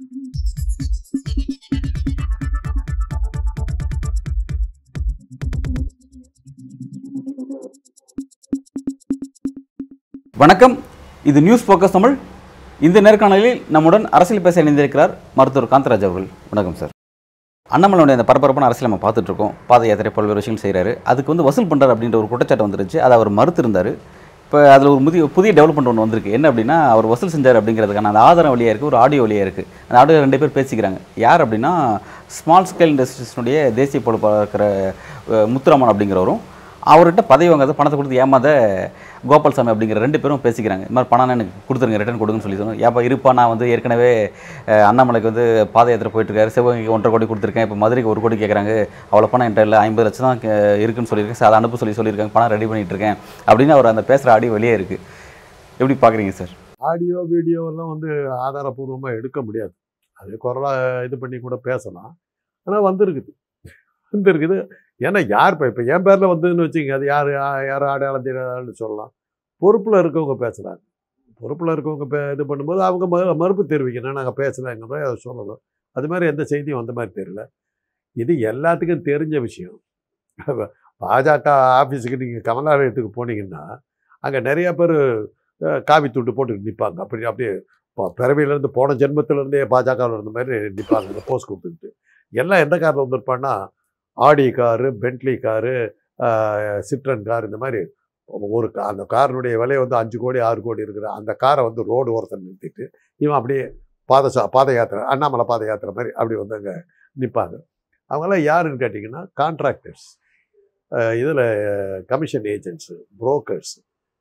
வணக்கம் இது news focus Tamil இந்த நேர்காணலில் நம்முடன் அரசியல் பேச இணைந்திருக்கிறார் மருத்துவர் காந்தராஜ் அவர்கள் வணக்கம் சார் அண்ணாமலையுடைய அந்த பரபரப்பான அரசியல் நம்ம பார்த்துட்டு இருக்கோம் பாத யாத்திரை பல்வேறு விஷயங்கள் செய்கிறாரு அதுக்கு வந்து வசூல் பண்ணுறாரு அப்படின்ற ஒரு குற்றச்சாட்டு வந்துருச்சு அதை அவர் மறுத்திருந்தார் இப்போ அதில் ஒரு புதிய புதிய டெவலப்மெண்ட் ஒன்று வந்திருக்கு என்ன அப்படின்னா அவர் வசூல் செஞ்சார் அப்படிங்கிறதுக்கான அந்த ஆதாரம் வழியாக இருக்குது ஒரு ஆடியோ வழியாக இருக்குது அந்த ஆடியோ ரெண்டு பேர் பேசிக்கிறாங்க யார் அப்படின்னா ஸ்மால் ஸ்கேல் இண்டஸ்ட்ரீஸ்னுடைய தேசிய பொறுப்பாளர் இருக்கிற அஹ், முத்துராமன் அப்படிங்கிறவரும் அவர்கிட்ட பதவி வாங்காத பணத்தை கொடுத்து ஏமாத கோபால்சாமி அப்படிங்கிற ரெண்டு பேரும் பேசிக்கிறாங்க இது மாதிரி பணம் எனக்கு கொடுத்துருங்க ரிட்டர்ன் கொடுங்கன்னு சொல்லி சொன்னோம் ஏப்பா இருப்பா நான் வந்து ஏற்கனவே அஹ், அண்ணாமலைக்கு வந்து பாத யாத்திரை போயிட்டுருக்காரு சிவகங்கைக்கு ஒன்றரை கோடி கொடுத்துருக்கேன் இப்போ மதுரைக்கு ஒரு கோடி கேட்குறாங்க அவ்வளோ பணம் என்கிட்ட இல்லை ஐம்பது லட்சம் தான் கே- இருக்குன்னு சொல்லியிருக்கேன் சார் அதை அனுப்ப சொல்லி சொல்லியிருக்காங்க பணம் ரெடி பண்ணிட்டு இருக்கேன் அப்படின்னு அவர் அந்த பேசுகிற ஆடியோ வெளியே இருக்குது எப்படி பார்க்குறீங்க சார் ஆடியோ வீடியோ எல்லாம் வந்து ஆதாரபூர்வமாக எடுக்க முடியாது அது குரலா இது பண்ணி கூட பேசலாம் ஆனால் வந்திருக்குது வந்திருக்குது ஏன்னா யார் இப்போ இப்போ என் பேரில் வந்ததுன்னு வச்சுக்கங்க அது யார் யார் அடையாளம் தெரியாதான்னு சொல்லலாம் பொறுப்பில் இருக்கவங்க பேசுகிறாங்க பொறுப்பில் இருக்கவங்க பே இது பண்ணும்போது அவங்க மறு மறுப்பு தெரிவிக்கணும் நாங்கள் பேசலைங்கிற மாதிரி அதை சொல்லணும் அது மாதிரி எந்த செய்தியும் வந்த மாதிரி தெரியல இது எல்லாத்துக்கும் தெரிஞ்ச விஷயம் பாஜக ஆஃபீஸுக்கு நீங்கள் கமலாலயத்துக்கு போனீங்கன்னா அங்கே நிறைய பேர் அஹ் காவி துண்டு போட்டு நிற்பாங்க அப்படி அப்படியே இப்போ பிறவியிலேருந்து போன ஜென்மத்திலேருந்தே பாஜகவில் இருந்த மாதிரி நிற்பாங்க இந்த போஸ்ட் கொடுத்துட்டு எல்லாம் எந்த காரில் வந்திருப்பான்னா Audi car Bentley car Citroen car இந்த மாதிரி ஒரு கா- அந்த காரினுடைய விலை வந்து அஞ்சு கோடி ஆறு கோடி இருக்கிற அந்த காரை வந்து ரோடு ஓரத்தில் நிறுத்திட்டு இவன் அப்படியே பாத சா பாத யாத்திரை அண்ணாமலை பாத யாத்திரை மாதிரி அப்படி வந்து அங்கே நிற்பாங்க அவங்களாம் யாருன்னு கேட்டிங்கன்னா கான்ட்ராக்டர்ஸ் இதில் கமிஷன் ஏஜென்ட்ஸு புரோக்கர்ஸ்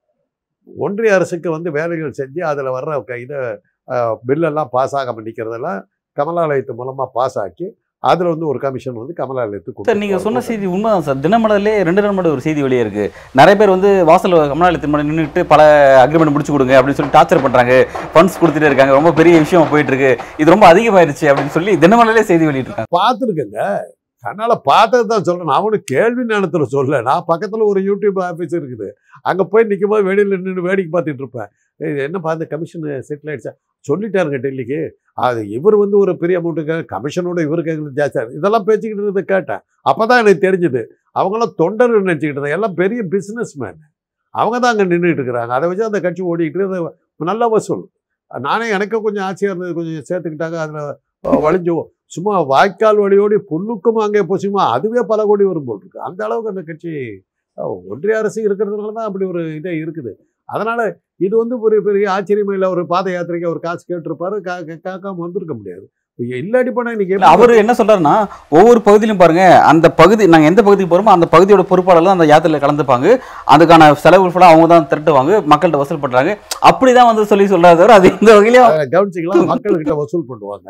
ஒன்றிய அரசுக்கு வந்து வேலைகள் செஞ்சு அதில் வர்ற க- இதை அஹ், பில்லெல்லாம் பாஸ் ஆகாமல் நிற்கிறதெல்லாம் கமலாலயத்து மூலமாக பாஸ் ஆக்கி அதில் வந்து ஒரு கமிஷன் வந்து கமலாலயத்துக்கு சார் நீங்கள் சொன்ன கொடுத்துருப்பாங்க. செய்தி உண்மைதான் சார் தினமலர்லே ரெண்டு நாள் முன்னாடி ஒரு செய்தி வெளியே இருக்கு நிறைய பேர் வந்து வாசல் கமலாலயத்தின் முன்னாடி நின்றுட்டு பல அக்ரிமெண்ட் முடிச்சு கொடுங்க அப்படின்னு சொல்லி டார்ச்சர் பண்றாங்க ஃபண்ட்ஸ் கொடுத்துட்டே இருக்காங்க ரொம்ப பெரிய விஷயம் போயிட்டு இருக்கு இது ரொம்ப அதிகமாயிருச்சு அப்படின்னு சொல்லி தினமலர்லே செய்தி வெளியிட்டிருக்காங்க பார்த்துருக்கேங்க கண்ணால் பார்த்தது தான் சொல்கிறேன் அவனு கேள்வி நேரத்தில் சொல்ல நான் பக்கத்தில் ஒரு யூடியூப் ஆஃபீஸ் இருக்குது அங்கே போய் நிற்கும் போது வெளியில் நின்று வேடிக்கை பார்த்துட்டு இருப்பேன் ஏய், என்ன பார்த்து கமிஷன் செட்டில் ஆயிடுச்சா சொல்லிட்டாருங்க டெல்லிக்கு அது இவர் வந்து ஒரு பெரிய அமௌண்ட்டுக்கு கமிஷனோட இவருக்கு எங்களுக்கு ஜாஸ்தியாக இதெல்லாம் பேசிக்கிட்டு இருந்தது கேட்டேன் அப்போ தான் எனக்கு தெரிஞ்சுது அவங்களாம் தொண்டர் நினச்சிக்கிட்டு இருந்தாங்க எல்லாம் பெரிய பிஸ்னஸ் மேன் அவங்க தான் அங்கே நின்றுட்டு இருக்கிறாங்க அதை வச்சு அந்த கட்சி ஓடிக்கிட்டு அது நல்ல வசூல் நானே எனக்கு கொஞ்சம் ஆசையாக இருந்தது கொஞ்சம் சேர்த்துக்கிட்டாங்க அதில் வழிஞ்சு சும்மா வாய்க்கால் வழியோடி புல்லுக்கும் அங்கே பொசுமா அதுவே பல கோடி வரும் போல் இருக்கு அந்த அளவுக்கு அந்த கட்சி அஹ், ஒன்றிய அரசு இருக்கிறதுனால தான் அப்படி ஒரு இதே இருக்குது அதனால இது வந்து ஒரு பெரிய ஆச்சரியமே இல்லை ஒரு பாத யாத்திரைக்கு அவர் காசு கேட்டிருப்பாரு கா கா- கேட்காம வந்திருக்க முடியாது இங்க இல்லாட்டி போனா இன்னைக்கு இல்ல, அவரு என்ன சொல்றாருன்னா ஒவ்வொரு பகுதியிலும் பாருங்க அந்த பகுதி நாங்க எந்த பகுதிக்கு போறோமோ அந்த பகுதியோட பொறுப்பாளர்கள் அந்த யாத்திரையில கலந்துப்பாங்க அதுக்கான செலவு ஃபுல்லாக அவங்க தான் திரட்டுவாங்க மக்கள்கிட்ட வசூல் பண்றாங்க அப்படிதான் வந்து சொல்லி சொல்றாரு தவிர அது இந்த வகையிலும் அஹ், கவனிச்சிக்கலாம் மக்கள்கிட்ட வசூல் பண்ணுவாங்க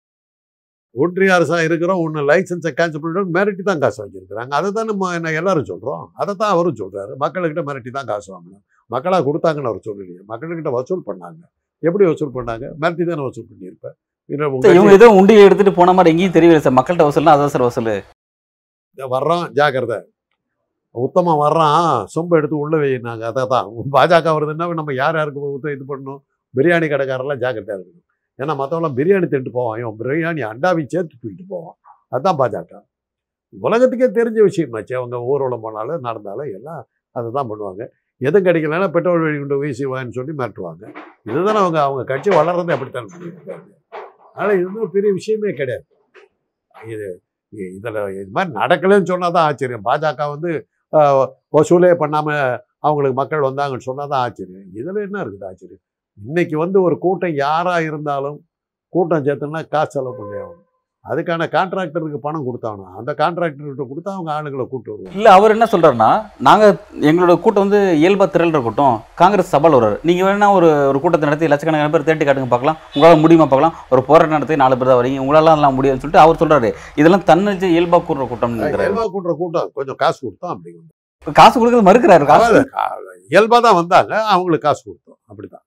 ஒன்றிய அரசா இருக்கிறோம் ஒன்று லைசன்ஸை கேன்சல் பண்ணிட்டு மிரட்டி தான் காசு வாங்கியிருக்கிறாங்க அதை தான் நம்ம என்ன எல்லாரும் சொல்கிறோம் அதை தான் அவரும் சொல்கிறாரு மக்கள்கிட்ட மிரட்டி தான் காசு வாங்கணும் மக்களாக கொடுத்தாங்கன்னு அவர் சொல்லலையே மக்கள்கிட்ட வசூல் பண்ணாங்க எப்படி வசூல் பண்ணாங்க மிரட்டி தானே வசூல் பண்ணியிருப்பேன் இன்னும் உங்க இவங்க ஏதோ உண்டியில் எடுத்துட்டு போன மாதிரி எங்கேயும் தெரியல சார் மக்கள்கிட்ட வசூல்னா அதான் சார் வசூல் இந்த வர்றான் ஜாக்கிரதை உத்தமம் வர்றான் சொம்பு எடுத்து உள்ள வைனாங்க அதை தான் பாஜக வருதுன்னா நம்ம யார் யாருக்கு ஊத்த இது பண்ணணும் பிரியாணி கடைக்காரெல்லாம் ஜாக்கிரதையாக இருக்கணும் ஏன்னா மற்றவங்களாம் பிரியாணி தின்ட்டு போவான் இவன் பிரியாணி அண்டாவையும் சேர்த்து தூக்கிட்டு போவான் அதுதான் பாஜக உலகத்துக்கே தெரிஞ்ச விஷயமாச்சு அவங்க ஊர்வலம் போனாலும் நடந்தாலும் எல்லாம் அதை தான் பண்ணுவாங்க எதுவும் கிடைக்கலன்னா பெட்ரோல் வெடிகுண்டு வீசுவான்னு சொல்லி மிரட்டுவாங்க இதுதான் அவங்க அவங்க கட்சி வளர்றதை அப்படித்தான் பண்ணியிருக்காங்க அதனால் இது ஒரு பெரிய விஷயமே கிடையாது இது இதில் இது மாதிரி நடக்கலைன்னு சொன்னால் தான் ஆச்சரியம் பாஜக வந்து ஆஹ், வசூலே பண்ணாமல் அவங்களுக்கு மக்கள் வந்தாங்கன்னு சொன்னால் தான் ஆச்சரியம் இதில் என்ன இருக்குது ஆச்சரியம் இன்னைக்கு வந்து ஒரு கூட்டம் யாராக இருந்தாலும் கூட்டம் சேர்த்தோம்னா காசு செலவு பண்ணி ஆகணும் அதுக்கான கான்ட்ராக்டருக்கு பணம் கொடுத்தாகணும் அந்த கான்ட்ராக்டர்கிட்ட கொடுத்தா அவங்க ஆளுங்களை கூட்டு வருவாங்க இல்ல அவர் என்ன சொல்றாருன்னா நாங்க எங்களோட கூட்டம் வந்து இயல்பா திரள்ற கூட்டம் காங்கிரஸ் சபால் வர்றாரு நீங்க வேணா ஒரு ஒரு கூட்டத்தை நடத்தி லட்சக்கணக்கான பேர் தேட்டி காட்டுங்க பார்க்கலாம் உங்களால முடியுமா பார்க்கலாம் ஒரு போராட்டம் நடத்தி நாலு பேர் தான் வரீங்க உங்களால எல்லாம் முடியாதுன்னு சொல்லிட்டு அவர் சொல்றாரு இதெல்லாம் தன்னச்சு இயல்பா கூடுற கூட்டம் இயல்பாக கூட்டுற கூட்டம் கொஞ்சம் காசு கொடுத்தோம் அப்படி வந்து காசு கொடுக்கறது மறுக்கிறாரு காசு இயல்பாக தான் வந்தாங்க அவங்களுக்கு காசு கொடுத்தோம் அப்படிதான்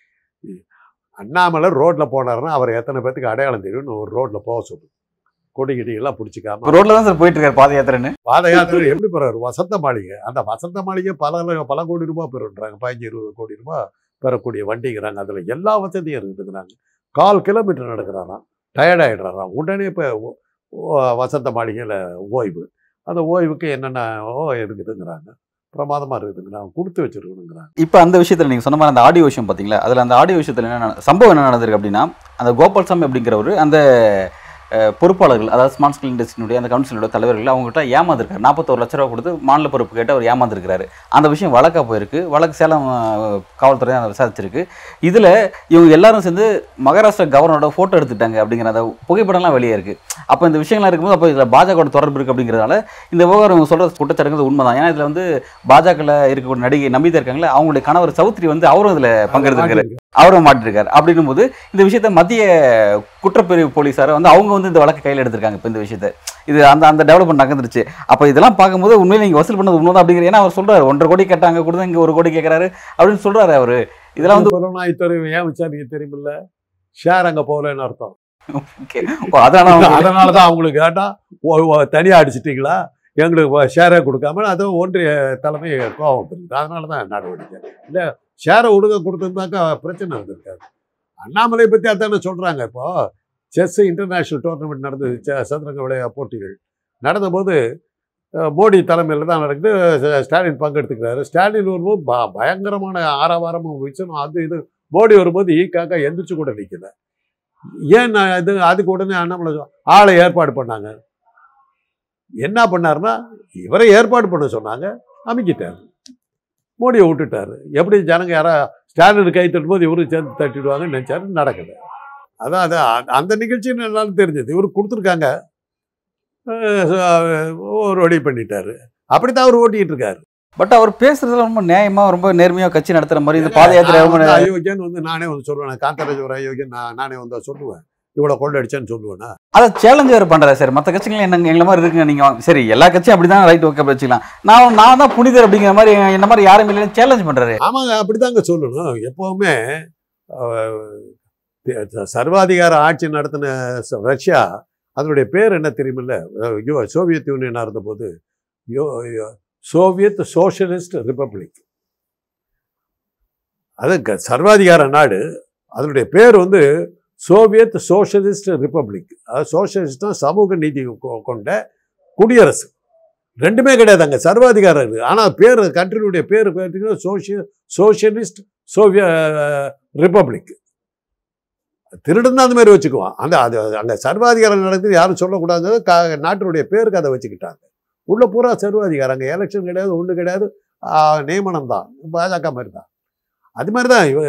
அண்ணாமலை ரோட்ல போனாருன்னா அவர் எத்தனை பேத்துக்கு அடையாளம் தெரியும்னு ஒரு ரோட்ல போக சொல்லு கொடி கிடியெல்லாம் பிடிச்சிக்காம ரோட்ல தான் சார் போயிட்டு இருக்காரு பாத யாத்திரைன்னு பாத யாத்திரை எப்படி போறாரு வசந்த மாளிகை அந்த வசந்த மாளிகை பல பல கோடி ரூபாய் பெறுன்றாங்க பதினஞ்சு இருபது கோடி ரூபாய் பெறக்கூடிய வண்டிங்கிறாங்க அதுல எல்லா வசதியும் இருக்குதுங்கிறாங்க கால் கிலோமீட்டர் நடக்கிறாராம் டயர்ட் ஆகிடுறாராம் உடனே இப்போ வசந்த மாளிகையில் ஓய்வு அந்த ஓய்வுக்கு என்னென்ன ஓ இருக்குதுங்கிறாங்க பிரமாதமாக இருக்குதுங்கிறாங்க கொடுத்து வச்சிருக்கணுங்கிறாங்க இப்போ அந்த விஷயத்தில் நீங்கள் சொன்ன மாதிரி அந்த ஆடியோ விஷயம் பார்த்தீங்களா அதில் அந்த ஆடியோ விஷயத்தில் என்ன நட- சம்பவம் என்ன நடந்திருக்கு அப்படின்னா அந்த கோபால்சாமி அப்படிங்கிறவர் அந்த அஹ், பொறுப்பாளர்கள் அதாவது ஸ்மார்ட் ஸ்கில் இண்டஸ்ட்ரியினுடைய அந்த கவுன்சிலோட தலைவர்கள் அவங்ககிட்ட ஏமாந்துருக்காரு நாற்பத்தோரு லட்ச ரூபா கொடுத்து மாநில பொறுப்பு கேட்டு அவர் ஏமாந்துருக்காரு அந்த விஷயம் வழக்காக போயிருக்கு வழக்கு சேலம் அஹ், காவல்துறை அதை விசாரிச்சிருக்கு இதில் இவங்க எல்லாரும் சேர்ந்து மகாராஷ்டிரா கவர்னரோட ஃபோட்டோ எடுத்துட்டாங்க அப்படிங்கிற அந்த புகைப்படம்லாம் வெளியே இருக்குது அப்போ இந்த விஷயங்கள்லாம் இருக்கும்போது அப்போ இதில் பாஜகவோட தொடர்பு இருக்குது அப்படிங்கிறதால இந்த விவகாரம் இவங்க சொல்கிற குற்றச்சாட்டுங்கிறது உண்மைதான் ஏன்னா இதில் வந்து பாஜகவில் இருக்கக்கூடிய நடிகை நம்பிதா இருக்காங்களே அவங்களுடைய கணவர் சௌத்ரி வந்து அவரும் இதில் பங்கெடுத்திருக்காரு அவரும் மாட்டிருக்காரு அப்படின்னும் போது இந்த விஷயத்த மத்திய குற்றப்பிரிவு போலீஸாரை வந்து அவங்க வந்து இந்த வழக்கு கையில் எடுத்திருக்காங்க இப்போ இந்த விஷயத்த இது அந்த அந்த டெவலப்மெண்ட் நகர்ந்துருச்சு அப்போ இதெல்லாம் பார்க்கும்போது உண்மையில நீங்கள் வசூல் பண்ணது உண்மைதான் அப்படிங்கிற ஏன்னா அவர் சொல்றாரு ஒன்றரை கோடி கேட்டாங்க கூட இங்கே ஒரு கோடி கேட்குறாரு அப்படின்னு சொல்றாரு அவர் இதெல்லாம் வந்து புலனாய்த்துறை ஏன் விசாரிக்க தெரியுமில்ல ஷேர் அங்கே போகலன்னு அர்த்தம் okay. ஓ, அதனால அவங்க- அதனால தான் அவங்களுக்கு கேட்டால் தனியாக அடிச்சிட்டிங்களா எங்களுக்கு ஷேரை கொடுக்காம அது ஒன்றிய தலைமை கோவம் இருக்குது அதனால தான் நடவடிக்கை இல்லை ஷேரை ஒழுங்கா கொடுத்துருந்தாக்கா பிரச்சனை இருந்திருக்காது அண்ணாமலை பற்றி அதானே சொல்கிறாங்க இப்போ செஸ் இன்டர்நேஷ்னல் டோர்னமெண்ட் நடந்தது செ- சதுரங்க விளையா போட்டிகள் நடந்தபோது அஹ், மோடி தலைமையில் தான் நடக்குது ஸ்ட- ஸ்டாலின் பங்கெடுத்துக்கிறாரு ஸ்டாலின் வரும்போது ப பயங்கரமான ஆரவாரமும் விச்சனும் அது இது மோடி வரும்போது ஈக்காக்கா எந்திரிச்சு கூட நிற்கல ஏன் நான் இது அதுக்கு உடனே அண்ணாமலை சொ- ஆளை ஏற்பாடு பண்ணாங்க என்ன பண்ணாருன்னா இவரை ஏற்பாடு பண்ண சொன்னாங்க அமைக்கிட்டார் மோடியை விட்டுட்டாரு எப்படி ஜனங்க யாரா ஸ்டாலின் கை தட்டும்போது இவரும் சேர்ந்து தட்டிடுவாங்கன்னு நினைச்சாரு நடக்கல அதான் அது அ- அந்த நிகழ்ச்சி என்னாலும் தெரிஞ்சது இவர் கொடுத்துருக்காங்க அஹ் ஒரு வழி பண்ணிட்டாரு அப்படித்தான் அவர் ஓட்டிக்கிட்டு இருக்காரு பட் அவர் பேசுறதுல ரொம்ப நியாயமா ரொம்ப நேர்மையா கட்சி நடத்துற மாதிரி இந்த பாத யாத்திரை நான் ரொம்ப வந்து அயோக்கியன்னு வந்து நானே வந்து சொல்லுவேன் காந்தராஜ் ஒரு அயோக்கியன் நான் நானே வந்து சொல்லுவேன் இவ்வளோ கொள்ள அடிச்சேன்னு சொல்லுவேன்னா அதை சேலஞ்ச் வேறு பண்ணுறாரு சார் மற்ற கட்சிகள் என்ன எங்களை மாதிரி இருக்குங்க நீங்கள் வாங்க. சரி எல்லா கட்சியும் அப்படி தான் ரைட் ஓகே வச்சுக்கலாம் நான் நான் தான் புனிதர் அப்படிங்கிற மாதிரி என்ன மாதிரி யாரும் இல்லைன்னு சேலஞ்ச் பண்ணுறாரு ஆமாங்க அப்படிதாங்க சொல்லணும் எப்பவுமே அஹ், தி- சர்வாதிகார ஆட்சி நடத்தின ச- ரஷ்யா அதனுடைய பேர் என்ன தெரியுமில்ல அஹ், யோ- சோவியத் யூனியனாக இருந்தபோது யோ யோ- சோவியத் சோஷலிஸ்ட் ரிப்பப்ளிக் அது க- சர்வாதிகார நாடு அதனுடைய பேர் வந்து சோவியத் சோஷலிஸ்ட் ரிப்பப்ளிக் அதாவது சோஷலிஸ்ட்னா சமூக நீதி கொ- கொண்ட குடியரசு ரெண்டுமே கிடையாது அங்கே சர்வாதிகாரம் இருக்குது ஆனால் பேர் கண்ட்ரினுடைய பேர் பார்த்தீங்கன்னா சோஷியல் சோஷியலிஸ்ட் சோவிய ரிப்பப்ளிக் திருடன் தான் அந்த மாதிரி வச்சுக்குவான் அந்த அது அங்கே சர்வாதிகாரம் நடக்குது யாரும் சொல்லக்கூடாது கா நாட்டினுடைய பேருக்கு அதை வச்சுக்கிட்டாங்க உள்ள பூரா சர்வாதிகாரம் அங்கே எலெக்ஷன் கிடையாது ஒன்று கிடையாது ஆ, நியமனம் தான் பாஜக மாதிரி தான் அது மாதிரி தான் இவ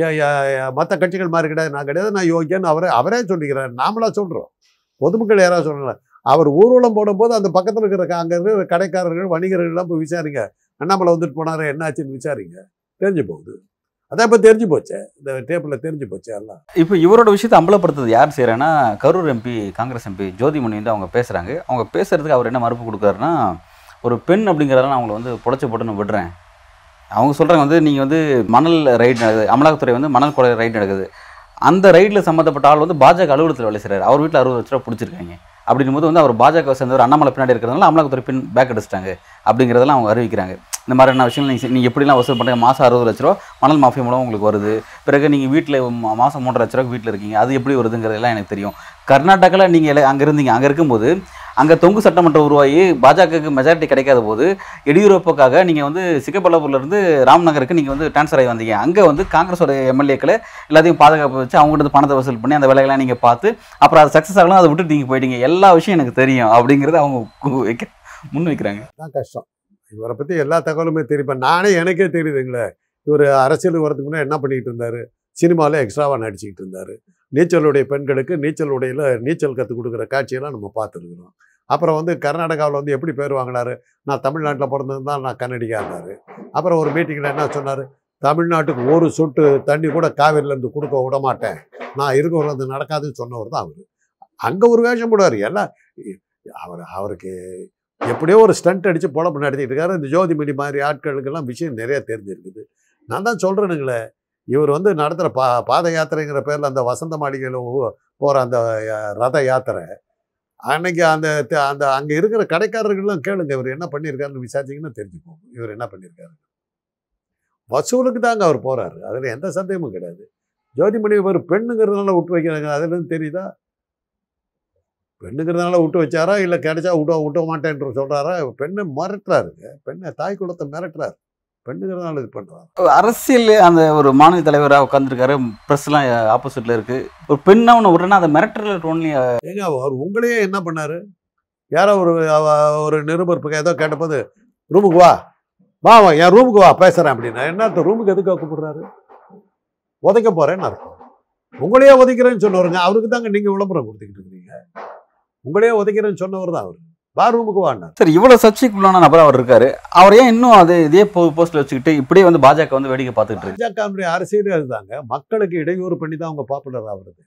மற்ற கட்சிகள் மாதிரி கிடையாது நான் கிடையாது நான் யோகியன்னு அவரே அவரே சொல்லிக்கிறார் நாமளா சொல்கிறோம் பொதுமக்கள் யாராவது சொல்லல அவர் ஊர்வலம் போடும்போது அந்த பக்கத்தில் இருக்கிற க- அங்க இருக்கிற கடைக்காரர்கள் வணிகர்கள்லாம் போய் விசாரிங்க அண்ணாமலை வந்துட்டு போனாரு என்னாச்சுன்னு விசாரிங்க தெரிஞ்சு போகுது அதான் இப்போ தெரிஞ்சு போச்சே இந்த டேப்பில் தெரிஞ்சு போச்சே எல்லாம் இப்போ இவரோட விஷயத்தை அம்பலப்படுத்துறது யார் செய்கிறாங்கன்னா கரூர் எம்பி காங்கிரஸ் எம்பி ஜோதிமணி வந்து அவங்க பேசுகிறாங்க அவங்க பேசுறதுக்கு அவர் என்ன மறுப்பு கொடுக்குறாருன்னா ஒரு பெண் அப்படிங்கிறதால அவங்கள வந்து புடைச்சி போட்டுன்னு விடுறேன் அவங்க சொல்கிறாங்க வந்து நீங்கள் வந்து மணல் ரைடு நடக்குது அமலாக்கத்துறை வந்து மணல் கொலை ரைடு நடக்குது அந்த ரைடில் சம்மந்தப்பட்ட ஆள் வந்து பாஜக அலுவலகத்தில் வேலை செய்கிறார் அவர் வீட்டில் அறுபது லட்ச ரூபா பிடிச்சிருக்காங்க அப்படின்னும் போது வந்து அவர் பாஜக சேர்ந்தவர் அண்ணாமலை பின்னாடி இருக்கிறதுனால அமலாக்கத்துறை பின் பேக் அடிச்சிட்டாங்க அப்படிங்கிறதெல்லாம் அவங்க அறிவிக்கிறாங்க இந்த மாதிரியான விஷயங்கள் நீங்கள் நீங்கள் எப்படிலாம் வசூல் பண்ணுறீங்க மாதம் அறுபது லட்ச ரூபா மணல் மாஃபியா மூலம் உங்களுக்கு வருது பிறகு நீங்கள் வீட்டில் மாதம் மூன்றரை லட்ச ரூபா வீட்டில் இருக்கீங்க அது எப்படி வருதுங்கிறதெல்லாம் எனக்கு தெரியும் கர்நாடகாவில் நீங்கள் அங்கே இருந்தீங்க அங்கே இருக்கும்போது அங்கே தொங்கு சட்டமன்றம் உருவாகி பாஜகவுக்கு மெஜாரிட்டி கிடைக்காத போது எடியூரப்பாக்காக நீங்கள் வந்து சிக்கபல்லாபூர்லேருந்து ராம்நகருக்கு நீங்கள் வந்து ட்ரான்ஸ்ஃபர் ஆகி வந்தீங்க அங்கே வந்து காங்கிரஸோட எம்எல்ஏக்களை எல்லாத்தையும் பாதுகாப்பு வச்சு அவங்ககிட்ட இருந்து பணத்தை வசூல் பண்ணி அந்த வேலையெல்லாம் நீங்கள் பார்த்து அப்புறம் அது சக்ஸஸ் ஆகலாம் அதை விட்டுட்டு நீங்கள் போயிட்டீங்க எல்லா விஷயம் எனக்கு தெரியும் அப்படிங்கிறத அவங்க கு- வைக்க முன் வைக்கிறாங்க தான் கஷ்டம் இவரை பற்றி எல்லா தகவலுமே தெரியும் இப்ப நானே எனக்கே தெரியுதுங்களே இவர் அரசியல் வரதுக்கு முன்னாடி என்ன பண்ணிக்கிட்டு இருந்தார் சினிமாவில் எக்ஸ்ட்ராவாக நடிச்சுக்கிட்டு இருந்தார் நீச்சலுடைய பெண்களுக்கு நீச்சல் உடையில் நீச்சல் கற்றுக் கொடுக்குற காட்சியெல்லாம் நம்ம பார்த்துருக்குறோம் அப்புறம் வந்து கர்நாடகாவில் வந்து எப்படி பேர் வாங்கினாரு நான் தமிழ்நாட்டில் பிறந்திருந்தால் நான் கன்னடிகா இருந்தார் அப்புறம் ஒரு மீட்டிங்கில் என்ன சொன்னார் தமிழ்நாட்டுக்கு ஒரு சொட்டு தண்ணி கூட காவிரியிலேருந்து கொடுக்க விட மாட்டேன் நான் இருக்கிற அது நடக்காதுன்னு சொன்னவர் தான் அவர் அங்கே ஒரு வேஷம் போடுவார் எல்லாம் அவர் அவருக்கு எப்படியோ ஒரு ஸ்டண்ட் அடித்து பொழப்பு நடத்திட்டு இருக்காரு இந்த ஜோதிமணி மாதிரி ஆட்களுக்கெல்லாம் விஷயம் நிறைய தெரிஞ்சிருக்குது நான் தான் சொல்கிறேனுங்களே இவர் வந்து நடத்துகிற பா பாத யாத்திரைங்கிற பேரில் அந்த வசந்த மாளிகையில் போகிற அந்த அஹ், ரத யாத்திரை அன்னைக்கு அந்த த- அந்த அங்கே இருக்கிற கடைக்காரர்கள்லாம் கேளுங்க இவர் என்ன பண்ணியிருக்காருன்னு விசாரிச்சிங்கன்னா தெரிஞ்சுப்போம் இவர் என்ன பண்ணியிருக்காரு வசூலுக்கு தாங்க அவர் போகிறாரு அதில் எந்த சந்தேகமும் கிடையாது ஜோதிமணி ஒரு பெண்ணுங்கிறதுனால விட்டு வைக்கிறாங்க அதுலேருந்து தெரியுதா பெண்ணுங்கிறதுனால விட்டு வச்சாரா இல்லை கிடைச்சா விட விட்ட மாட்டேன்ற சொல்கிறாரா பெண்ணை மிரட்டுறாருங்க பெண்ணை தாய் குலத்தை மிரட்டுறாரு பெண்ணுங்கிறதுனால இது பண்ணுறாரு அரசியல் அந்த ஒரு மாநில தலைவராக உட்காந்துருக்காரு ப்ரெஸ்லாம் ஆப்போசிட்ல இருக்கு ஒரு பெண்ணா ஒன்று விட்றேன்னா அந்த மிரட்டல் டோன்லி ஏங்க அவர் உங்களையே என்ன பண்ணாரு யாரோ ஒரு அவ- ஒரு நிருபர் பக்கம் ஏதோ கேட்டபோது ரூமுக்கு வா வா வா என் ரூமுக்கு வா பேசுறேன் அப்படின்னா என்ன அர்த்தம் ரூமுக்கு எதுக்கு கூப்பிடுறாரு உதைக்க போறேன்னு அர்த்தம் உங்களையே உதைக்கிறேன்னு சொன்னவருங்க அவருக்கு தாங்க நீங்க விளம்பரம் கொடுத்துக்கிட்டு இருக்கீங்க உங்களையே உதைக்கிறேன்னு சொன்னவர் தான் அவர் வா ரூமுக்கு வாண்டார் சார் இவ்வளவு சர்ச்சைக்குள்ளான நபர் அவர் இருக்காரு அவர் ஏன் இன்னும் அது இதே போஸ்ட்ல வச்சுக்கிட்டு இப்படியே வந்து பாஜக வந்து வேடிக்கை பார்த்துட்டு இருக்கு பாஜகனுடைய அரசியலே அதுதாங்க மக்களுக்கு இடையூறு பண்ணி தான் அவங்க பாப்புலர் ஆகுறது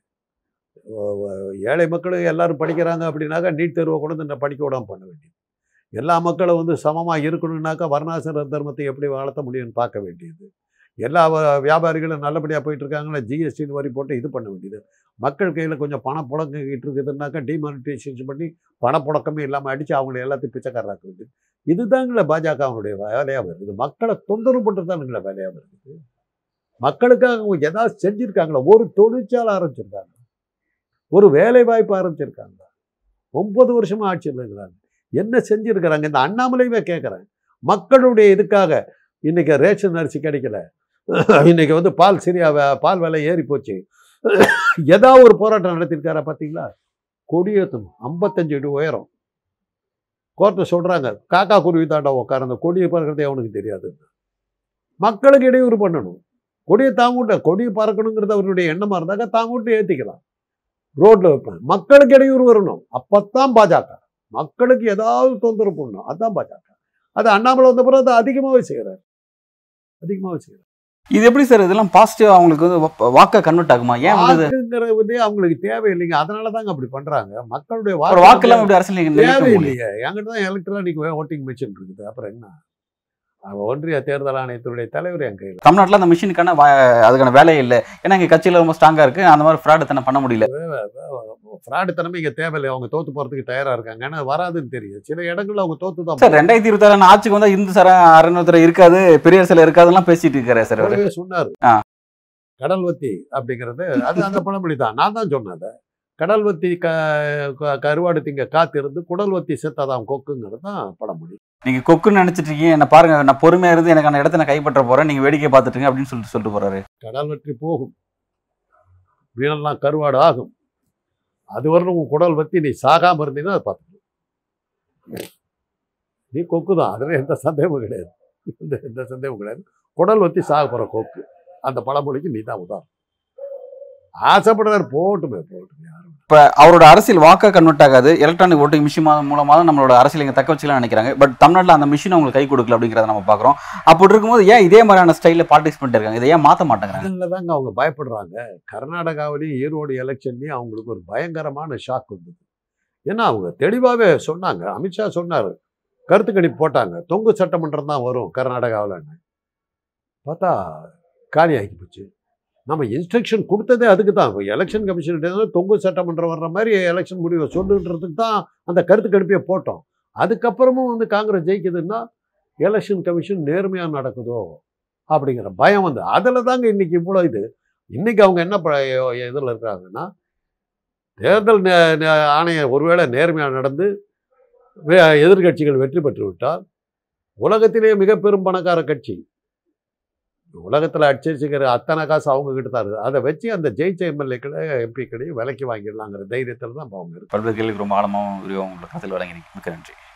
ஒ- ஒ- ஏழை மக்கள் எல்லாரும் படிக்கிறாங்க அப்படின்னாக்கா நீட் தேர்வை கொண்டு வந்து இந்த படிக்க விடாம பண்ண வேண்டியது எல்லா மக்களும் வந்து சமமாக இருக்கணும்னாக்கா வர்ணாசிர தர்மத்தை எப்படி வளர்த்த முடியும்னு பார்க்க வேண்டியது எல்லா வ- வியாபாரிகளும் நல்லபடியாக போயிட்டு இருக்காங்களா ஜிஎஸ்டின்னு வரி போட்டு இது பண்ண வேண்டியது மக்கள் கையில் கொஞ்சம் பணம் புழங்கிட்டு இருக்குதுன்னாக்கா டிமானிட்டைசேஷன் பண்ணி பணப்புழக்கமே இல்லாமல் அடித்து அவங்களை எல்லாத்தையும் பிச்சைக்காரராக்க வேண்டியது இதுதாங்களே பாஜக அவனுடைய வேலையாக வருது மக்களை தொந்தரவு பண்ணுறது தானுங்களே வேலையாக வருது மக்களுக்காக அவங்க ஏதாவது செஞ்சுருக்காங்களா ஒரு தொழிற்சாலை ஆரம்பிச்சிருக்காங்க ஒரு வேலை வாய்ப்பு ஆரம்பிச்சிருக்காங்க ஒன்பது வருஷமா ஆட்சியில் இருக்கிறாங்க என்ன செஞ்சிருக்கிறாங்க இந்த அண்ணாமலையுமே கேட்குறேன் மக்களுடைய இதுக்காக இன்னைக்கு ரேஷன் அரிசி கிடைக்கல இன்னைக்கு வந்து பால் சரியா வே- பால் விலை ஏறி போச்சு ஏதாவது ஒரு போராட்டம் நடத்திருக்காரா பார்த்தீங்களா கொடியேற்றும் ஐம்பத்தஞ்சு அடி உயரம் கோர்ட்டில் சொல்கிறாங்க காக்கா குருவி தாண்டா உட்கார அந்த கொடியை பறக்கிறதே அவனுக்கு தெரியாது மக்களுக்கு இடையூறு பண்ணணும் கொடியை தாங்கூட்ட கொடியை பறக்கணுங்கிறது அவருடைய எண்ணமாக இருந்தாக்கா தாங்கூட்டு ஏற்றிக்கலாம் ரோட்டில் வைப்பேன் மக்களுக்கு இடையூறு வரணும் அப்பத்தான் பாஜக மக்களுக்கு ஏதாவது தொந்தரவு பண்ணணும் அதுதான் பாஜக அது அண்ணாமலை வந்த பிறகு அதை அதிகமாகவே செய்கிறார் அதிகமாகவே செய்கிறார் இது எப்படி சார் இதெல்லாம் பாசிட்டிவ் அவங்களுக்கு வந்து வா- வாக்கா கன்வெர்ட் ஆகுமா ஏன் வந்து இது- வாக்குங்கிற வந்து அவங்களுக்கு தேவையில்லைங்க அதனால தாங்க அப்படி பண்றாங்க மக்களுடைய ஒரு வாக்கு எல்லாம் வாக்கு எப்படி அரசியல் நீங்க நிலைக்க முடியும்? தேவையில்லையே என்கிட்ட தான் எலக்ட்ரானிக் ஓட்டிங் மிஷின் இருக்குது அப்புறம் என்ன அவன் ஒன்றிய தேர்தல் ஆணையத்துடைய தலைவர் என் கையில் தமிழ்நாட்டுல அந்த மிஷினுக்கான வா- அதுக்கான வேலையே இல்லை ஏன்னா இங்க கட்சியில ரொம்ப ஸ்ட்ராங்கா இருக்கு அந்த மாதிரி ஃப்ராட் தானே பண்ண முடியல ஃப்ராடு தனமே இங்கே தேவையில்லை அவங்க தோத்து போறதுக்கு தயாரா இருக்காங்க ஏன்னா வராதுன்னு தெரியும் சில இடங்கள்ல அவங்க தோத்து தான் சார் ரெண்டாயிரத்தி இருபத்தி ஆறு ஆட்சிக்கு வந்தா இந்து சார அறநூத்தர இருக்காது பெரிய சில இருக்காதுலாம் பேசிட்டு இருக்காரு சார் அவரு அவரே சொன்னாரு ஆ. கடல்வத்தி அப்படிங்கிறது அது அந்த பழமொழி தான் நான் தான் சொன்னேன் அதை கடல்வத்தி க க- கருவாடு திங்க காத்திருந்து குடல்வத்தி செத்தாதாம் கொக்குங்கிறது தான் பழமொழி நீங்க கொக்குன்னு நினைச்சிட்டு இருக்கீங்க என்ன பாருங்க நான் பொறுமையா இருந்து எனக்கான இடத்த நான் கைப்பற்ற போறேன் நீங்க வேடிக்கை பார்த்துட்டுங்க அப்படின்னு சொல்லிட்டு சொல்லிட்டு போறாரு கடல் வற்றி போகும் வீணெல்லாம் கருவாடு ஆகும் அது வரணும் உன் குடல் வத்தி நீ சாகாம இருந்தீங்கன்னா அதை பார்த்துக்கணும் நீ கொக்கு தான் அதில் எந்த சந்தேகமும் கிடையாது எந்த எந்த சந்தேகமும் கிடையாது குடல் வத்தி சாக போகிற கொக்கு அந்த பழமொழிக்கு நீ தான் உதாரணம் ஆசைப்படுறாரு போட்டுமே போட்டுமே யாரும் இப்ப அவரோட அரசியல் வாக்கா கன்வெர்ட் ஆகாது எலக்ட்ரானிக் ஓட்டிங் மிஷின் மூலமா தான் நம்மளோட அரசியல் இங்க தக்க வச்சுக்கலாம் நினைக்கிறாங்க பட் தமிழ்நாட்டுல அந்த மிஷின் அவங்களுக்கு கை கொடுக்கல அப்படிங்கறத நம்ம பாக்குறோம் அப்படி இருக்கும்போது ஏன் இதே மாதிரியான ஸ்டைல்ல பாலிடிக்ஸ் பண்ணிட்டு இருக்காங்க இதை ஏன் மாத்த மாட்டேங்கிறாங்க அதில் தாங்க அவங்க பயப்படுறாங்க கர்நாடகாவிலையும் ஈரோடு எலெக்ஷன்லையும் அவங்களுக்கு ஒரு பயங்கரமான ஷாக் வந்தது ஏன்னா அவங்க தெளிவாகவே சொன்னாங்க அமித்ஷா சொன்னார் கருத்து கணிப்பு போட்டாங்க தொங்கு சட்டமன்றம் தான் வரும் கர்நாடகாவில்னு பார்த்தா காலி ஆகி போச்சு நம்ம இன்ஸ்ட்ரக்ஷன் கொடுத்ததே அதுக்கு தான் எலெக்ஷன் கமிஷன் தொங்கு சட்டமன்றம் வர்ற மாதிரி எலெக்ஷன் முடிவை சொல்லுன்றதுக்கு தான் அந்த கருத்து கணிப்பையை போட்டோம் அதுக்கப்புறமும் வந்து காங்கிரஸ் ஜெயிக்குதுன்னா எலெக்ஷன் கமிஷன் நேர்மையாக நடக்குதோ அப்படிங்கிற பயம் வந்து அதில் தாங்க இன்னைக்கு இவ்வளோ இது இன்னைக்கு அவங்க என்ன இதில் இருக்காங்கன்னா தேர்தல் நே- நே- ஆணையம் ஒருவேளை நேர்மையாக நடந்து வே- எதிர்க்கட்சிகள் வெற்றி பெற்று விட்டால் உலகத்திலேயே மிக பெரும் பணக்கார கட்சி உலகத்தில் அடிச்சிருச்சுக்கிற அத்தனை காசு அவங்க கிட்ட தான் இருக்குது அதை வச்சு அந்த ஜெயிச்ச எம்எல்ஏக்களை எம்பிக்களையும் விலைக்கு வாங்கிடலாங்கிற தைரியத்தில் தான் இப்போ அவங்க இருக்கு பல்வேறு கேள்விக்கு ரொம்ப ஆழமாகவும் விரிவாகவும் உங்களோட கருத்தில் வழங்கினீங்க மிக்க நன்றி